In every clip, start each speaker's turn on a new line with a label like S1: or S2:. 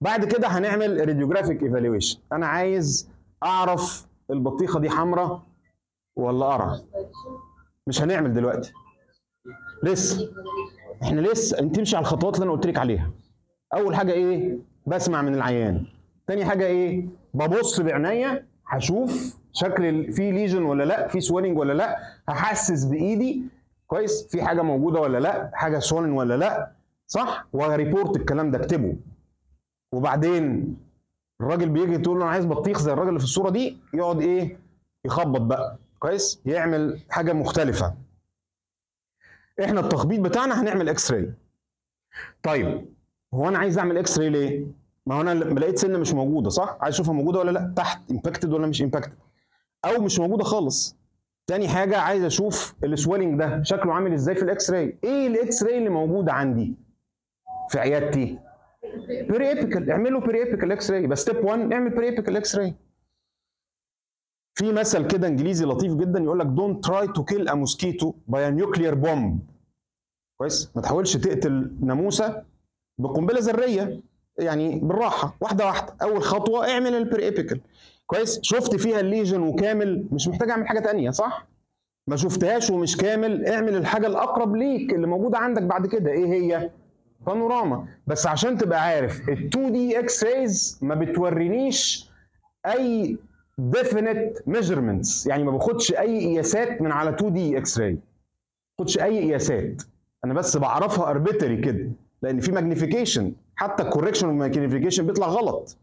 S1: بعد كده هنعمل راديوجرافيك ايفالويشن انا عايز اعرف البطيخه دي حمراء ولا قرع مش هنعمل دلوقتي لسه احنا لسه انت تمشي على الخطوات اللي انا قلت لك عليها اول حاجه ايه بسمع من العيان تاني حاجه ايه ببص بعينيا هشوف شكل ال- في ليجن ولا لا في سويلنج ولا لا هحسس بايدي كويس في حاجه موجوده ولا لا حاجه سويلنج ولا لا صح وريبورت الكلام ده اكتبه وبعدين الراجل بيجي تقول له انا عايز بطيخ زي الراجل اللي في الصوره دي يقعد ايه يخبط بقى كويس يعمل حاجه مختلفه احنا التخبيط بتاعنا هنعمل اكس راي طيب هو انا عايز اعمل اكس راي ليه ما هو انا لما لقيت سنه مش موجوده صح عايز اشوفها موجوده ولا لا تحت امباكتد ولا مش امباكتد او مش موجوده خالص تاني حاجه عايز اشوف السويلنج ده شكله عامل ازاي في الاكس راي ايه الاكس راي اللي موجوده عندي في عيادتي بري ايبيكال اعملوا بري ايبيكال اكس راي بس ستيب 1 اعمل بري ايبيكال اكس راي في مثل كده انجليزي لطيف جدا يقول لك دونت تراي تو كيل ا موسكيتو باي ا نيوكليير بومب كويس ما تحاولش تقتل ناموسه بقنبله ذريه يعني بالراحه واحده واحده اول خطوه اعمل البري ايبيكال كويس شفت فيها الليجن وكامل مش محتاج اعمل حاجه تانية صح ما شفتهاش ومش كامل اعمل الحاجه الاقرب ليك اللي موجوده عندك بعد كده ايه هي بانوراما بس عشان تبقى عارف ال 2 دي اكس رايز ما بتورينيش اي definite measurements يعني ما باخدش اي قياسات من على 2 دي اكس راي ما باخدش اي قياسات انا بس بعرفها اربيتري كده لان في ماجنيفيكيشن حتى الكوركشن والماجنيفيكيشن بيطلع غلط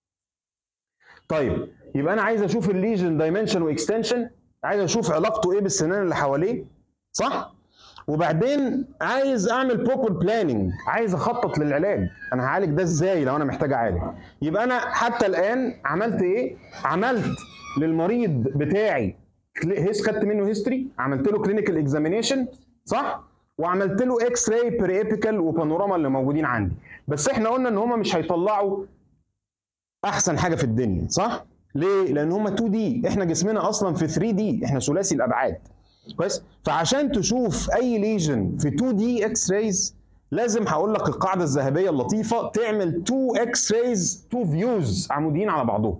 S1: طيب يبقى انا عايز اشوف الليجن دايمنشن واكستنشن عايز اشوف علاقته ايه بالسنان اللي حواليه صح وبعدين عايز اعمل بروبر بلاننج عايز اخطط للعلاج انا هعالج ده ازاي لو انا محتاج اعالج يبقى انا حتى الان عملت ايه عملت للمريض بتاعي هيس خدت منه هيستوري عملت له كلينيكال اكزامينيشن صح وعملت له اكس راي بريبيكال وبانوراما اللي موجودين عندي بس احنا قلنا ان هم مش هيطلعوا احسن حاجه في الدنيا صح ليه لان هم 2 دي احنا جسمنا اصلا في 3 دي احنا ثلاثي الابعاد كويس فعشان تشوف اي ليجن في 2 دي اكس رايز لازم هقول لك القاعده الذهبيه اللطيفه تعمل 2 اكس رايز 2 فيوز عموديين على بعضهم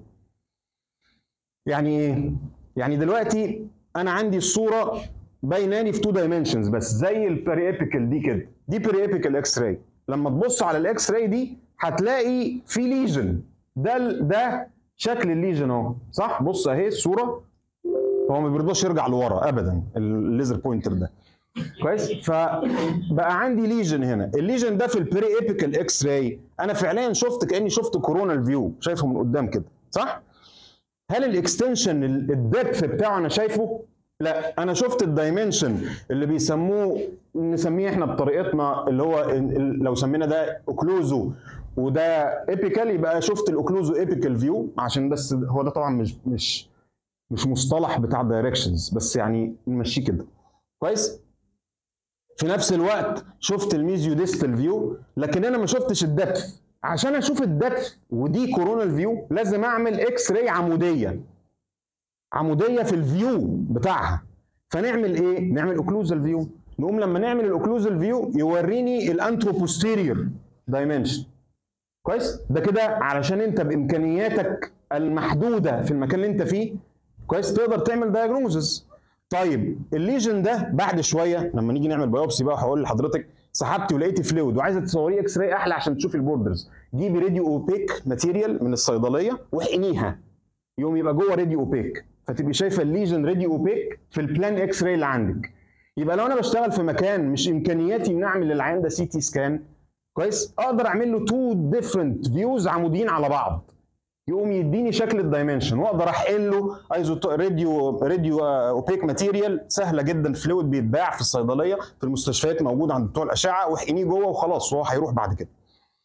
S1: يعني ايه يعني دلوقتي انا عندي الصوره بايناني في 2 دايمنشنز بس زي البريبيكال دي كده دي بريبيكال اكس راي لما تبص على الاكس راي دي هتلاقي في ليجن ده ال- ده شكل الليجن اهو صح بص اهي الصوره هو ما بيرضاش يرجع لورا ابدا الليزر بوينتر ده كويس فبقى عندي ليجن هنا الليجن ده في البري ايبيكال اكس راي انا فعليا شفت كاني شفت كورونال فيو شايفه من قدام كده صح هل الاكستنشن الدبث بتاعه انا شايفه لا انا شفت الدايمنشن اللي بيسموه نسميه احنا بطريقتنا اللي هو ال- ال- لو سمينا ده اوكلوزو وده ايبيكال يبقى شفت الاوكلوزو ايبيكال فيو عشان بس هو ده طبعا مش مش مش مصطلح بتاع الدايركشنز بس يعني نمشيه كده كويس في نفس الوقت شفت الميزيو ديستال فيو لكن انا ما شفتش الدبث عشان اشوف الدبث ودي كورونال فيو لازم اعمل اكس راي عموديه عموديه في الفيو بتاعها فنعمل ايه نعمل اوكلوزال فيو نقوم لما نعمل الاوكلوزال فيو يوريني الانتروبوستيريور دايمنشن كويس ده كده علشان انت بامكانياتك المحدوده في المكان اللي انت فيه كويس تقدر تعمل دايجنوزز طيب الليجن ده بعد شويه لما نيجي نعمل بايوبسي بقى هقول لحضرتك سحبتي ولقيتي فلويد وعايزه تصوريه اكس راي احلى عشان تشوفي البوردرز جيبي راديو اوبيك ماتيريال من الصيدليه واحقنيها يقوم يبقى جوه راديو اوبيك فتبقي شايفه الليجن راديو اوبيك في البلان اكس راي اللي عندك يبقى لو انا بشتغل في مكان مش امكانياتي ان اعمل للعيان ده سي تي سكان كويس اقدر اعمل له تو ديفرنت فيوز عموديين على بعض يقوم يديني شكل الدايمنشن واقدر احقن له ايزو راديو راديو اوبيك ماتيريال سهله جدا فلويد بيتباع في الصيدليه في المستشفيات موجود عند بتوع الاشعه واحقنيه جوه وخلاص وهو هيروح بعد كده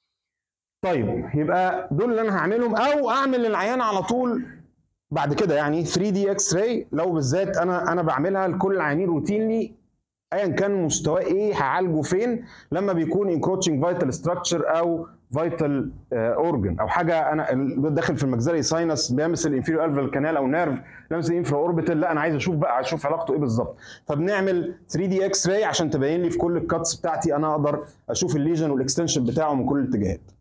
S1: طيب يبقى دول اللي انا هعملهم او اعمل للعيان على طول بعد كده يعني 3 دي اكس راي لو بالذات انا انا بعملها لكل العيانين روتينلي ايا كان مستواه ايه هعالجه فين لما بيكون انكروتشنج فيتال ستراكشر او فيتال اورجن او حاجه انا داخل في المجزري ساينس بيمس الانفيريور الفال كانال او نيرف لمس الانفرا اوربيتال لا انا عايز اشوف بقى اشوف علاقته ايه بالظبط فبنعمل 3 دي اكس راي عشان تبين لي في كل الكاتس بتاعتي انا اقدر اشوف الليجن والاكستنشن بتاعه من كل الاتجاهات